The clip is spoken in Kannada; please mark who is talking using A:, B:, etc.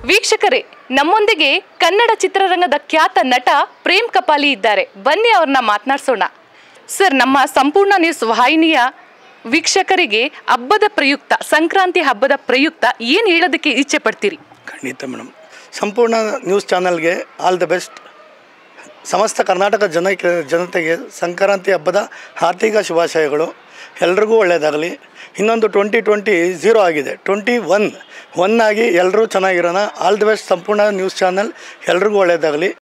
A: ವೀಕ್ಷಕರೇ ನಮ್ಮೊಂದಿಗೆ ಕನ್ನಡ ಚಿತ್ರರಂಗದ ಖ್ಯಾತ ನಟ ಪ್ರೇಮ್ ಕಪಾಲಿ ಇದ್ದಾರೆ ಬನ್ನಿ ಅವ್ರನ್ನ ಮಾತನಾಡ್ಸೋಣ ಸರ್ ನಮ್ಮ ಸಂಪೂರ್ಣ ನ್ಯೂಸ್ ವಾಹಿನಿಯ ವೀಕ್ಷಕರಿಗೆ ಹಬ್ಬದ ಪ್ರಯುಕ್ತ ಸಂಕ್ರಾಂತಿ ಹಬ್ಬದ ಪ್ರಯುಕ್ತ ಏನು ಹೇಳೋದಕ್ಕೆ ಇಚ್ಛೆ ಪಡ್ತೀರಿ
B: ಖಂಡಿತ ಮೇಡಮ್ ಸಂಪೂರ್ಣ ನ್ಯೂಸ್ ಚಾನಲ್ಗೆ ಆಲ್ ದ ಬೆಸ್ಟ್ ಸಮಸ್ತ ಕರ್ನಾಟಕ ಜನಕ್ಕೆ ಜನತೆಗೆ ಸಂಕ್ರಾಂತಿ ಹಬ್ಬದ ಆರ್ಥಿಕ ಶುಭಾಶಯಗಳು ಎಲ್ರಿಗೂ ಒಳ್ಳೆಯದಾಗಲಿ ಇನ್ನೊಂದು ಟ್ವೆಂಟಿ ಟ್ವೆಂಟಿ ಝೀರೋ ಆಗಿದೆ ಟ್ವೆಂಟಿ ಒನ್ ಒನ್ ಆಗಿ ಎಲ್ಲರೂ ಚೆನ್ನಾಗಿರೋಣ ಆಲ್ ದ ಬೆಸ್ಟ್ ಸಂಪೂರ್ಣ ನ್ಯೂಸ್ ಚಾನಲ್ ಎಲ್ರಿಗೂ ಒಳ್ಳೆಯದಾಗಲಿ